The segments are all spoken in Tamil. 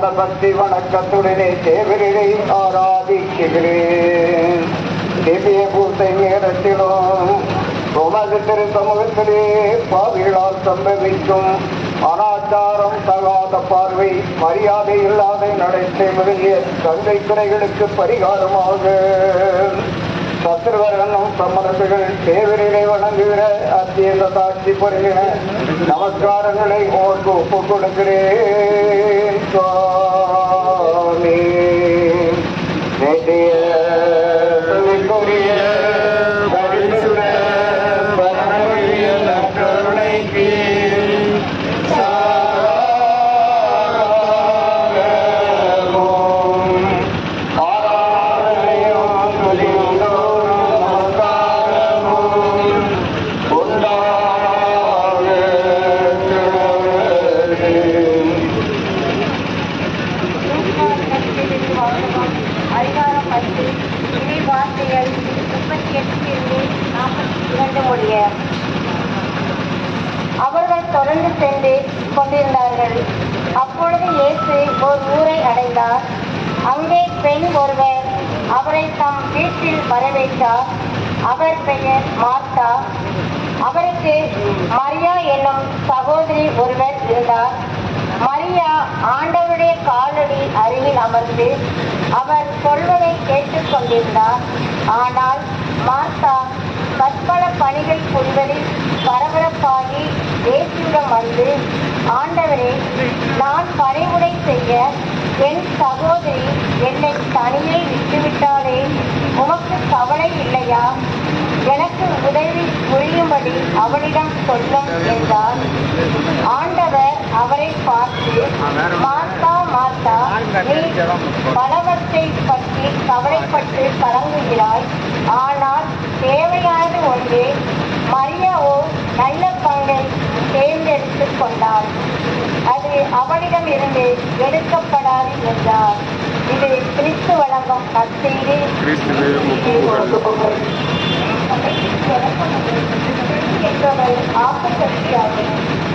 ஆனந்த பக்தி வணக்கத்துடனே தேவரிடை ஆராதிக்கிறேன் திவ்ய பூசை நேரத்திலும் உமது திரு சமூகத்திலே பாவிகளால் சம்பவிக்கும் அனாச்சாரம் தகாத பார்வை மரியாதை இல்லாத நடத்தை முதலிய கங்கை குறைகளுக்கு பரிகாரமாக சத்ருவரனும் சம்மரசுகள் தேவரிலே வணங்குகிற அத்தியந்த சாட்சி புரிகிற நமஸ்காரங்களை ஓர்க்கு ஒப்புக் கொடுக்கிறேன் சுவாமி வேண்டிய துதிக்குரிய பரிசுத்த பரமரிய நற்கருணைக்கு சாரமும் ஆராதனையும் துதியும் நமஸ்காரமும் உண்டாகட்டும். அதிகாரம் பத்து இறை வார்த்தைகள் முப்பத்தி எட்டிலிருந்து நாற்பத்தி இரண்டு முடிய அவர்கள் தொடர்ந்து சென்று கொண்டிருந்தார்கள் அப்பொழுது இயேசு ஒரு ஊரை அடைந்தார் அங்கே பெண் ஒருவர் அவரை தம் வீட்டில் வரவேற்றார் அவர் பெயர் மார்த்தா அவருக்கு மரியா என்னும் சகோதரி ஒருவர் இருந்தார் மரியா ஆண்டவருடைய காலடி அருகில் அமர்ந்து அவர் சொல்வதை கேட்டுக் கொண்டிருந்தார் ஆனால் மார்த்தா பற்பல பணிகள் புரிவதில் பரபரப்பாகி இயேசுவிடம் வந்து ஆண்டவரே நான் பணிவுடை செய்ய என் சகோதரி என்னை தனியே விட்டுவிட்டாலே உமக்கு கவலை இல்லையா எனக்கு உதவி புரியும்படி அவளிடம் சொல்லும் என்றார் ஆண்டவர் அவரை பார்த்து மார்த்தா மார்த்தா நீ பலவற்றை பற்றி கவலைப்பட்டு கலங்குகிறாய் ஆனால் தேவையானது ஒன்றே மரியாவோ நல்ல பங்கை தேர்ந்தெடுத்துக் கொண்டாள் அது அவளிடம் இருந்து எடுக்கப்படாது என்றார் இது கிறிஸ்து வழங்கும் நற்செய்தி என்பவர் ஆக்கப்பட்டியாகும்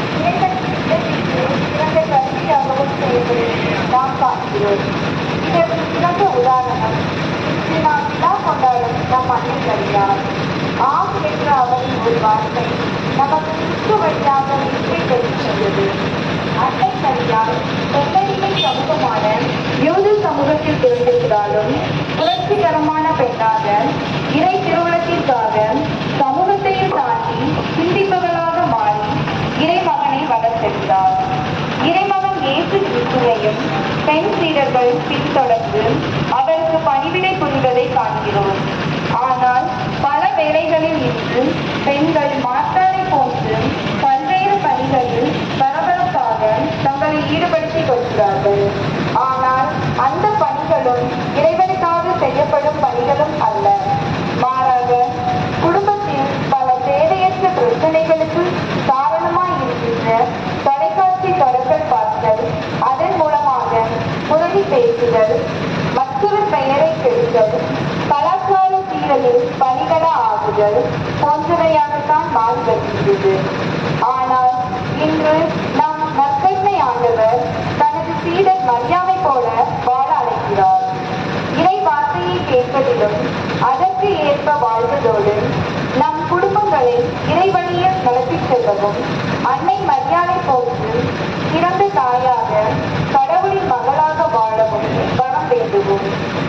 சிறந்த கருவியாகவும் செய்து நாம் பார்க்கிறோம் இதற்கு சிறந்த உதாரணம் இன்று நாம் விழா கொண்டாடும் நம் அன்னை கரியார் ஆம் என்ற அவரின் ஒரு வார்த்தை நமக்கு கிறிஸ்து வழியாக வெற்றி பெற்றுள்ளது அன்னை கரியார் தொண்டரிமை சமூகமான யூது சமூகத்தில் பிறந்திருக்கிறாலும் புரட்சிகரமான பெண்ணாக இறை திருவுளத்திற்காக சமூகத்தையும் தாண்டி சிந்திப்பவர்களாக மாறி இறைமகனை வளர்த்தெடுத்தார் இறைமகன் இயேசு கிறிஸ்துவையும் பெண் சீடர்கள் பின்தொடர்ந்து அவருக்கு பணிவிடை புரிவதை காண்கிறோம் ஆனால் பல வேளைகளில் இருந்து பெண்கள் மாற்றாரை போன்று பல்வேறு பணிகளில் பரபரப்பாக தங்களை ஈடுபடுத்திக் கொள்கிறார்கள் ஆனால் அந்த பணிகளும் இறைவனுக்காக செய்யப்படும் பணிகளும் அல்ல மாறாக குடும்பத்தில் பல தேவையற்ற பிரச்சனைகளுக்கு காரணமாய் இருக்கின்ற தொலைக்காட்சி தொடர்கள் பார்த்தல் அதன் மூலமாக புரளி பேசுதல் மற்றொரு பெயரை கெடுத்தல் கலாச்சார சீரலில் பணிகள ஆகுதல் போன்றவையாகத்தான் மாறி வருகின்றது ஆனால் இன்று நம் நற்கருணை ஆண்டவர் தனது சீடர் மரியாதை போல வாழ அழைக்கிறார் இறை வார்த்தையை கேட்பதிலும் அதற்கு ஏற்ப வாழ்வதோடு நம் குடும்பங்களை இறைவழியில் நடத்திச் செல்லவும் அன்னை மரியாதை போன்று சிறந்த தாயாக கடவுளின் மகளாக வாழவும் வரம் வேண்டுவோம்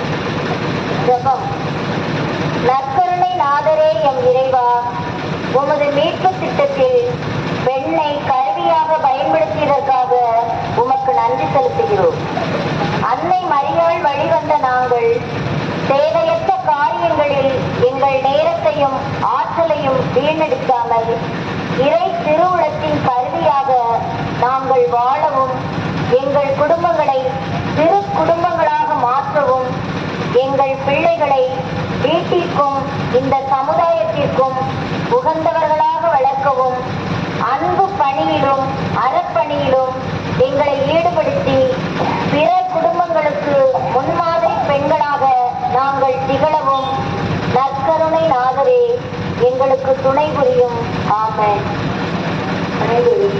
ஜெபம் நற்கருணை நாதரே எம் இறைவா உமது மீட்பு திட்டத்தில் பெண்ணை கருவியாக பயன்படுத்தியதற்காக உமக்கு நன்றி செலுத்துகிறோம் அன்னை மரியாள் வழிவந்த நாங்கள் தேவையற்ற காரியங்களில் எங்கள் நேரத்தையும் ஆற்றலையும் வீணடிக்காமல் இறை திருவுளத்தின் கருவியாக நாங்கள் வாழவும் எங்கள் குடும்பங்களை திரு குடும்பங்களாக மாற்றவும் எங்கள் பிள்ளைகளை வீட்டிற்கும் இந்த சமுதாயத்திற்கும் உகந்தவர்களாக வளர்க்கவும் அன்பு பணியிலும் அறப்பணியிலும் எங்களை ஈடுபடுத்தி பிற குடும்பங்களுக்கு முன்மாதிரி பெண்களாக நாங்கள் திகழவும் நற்கருணை நாதரே எங்களுக்கு துணை புரியும் ஆமென் அனைவரும்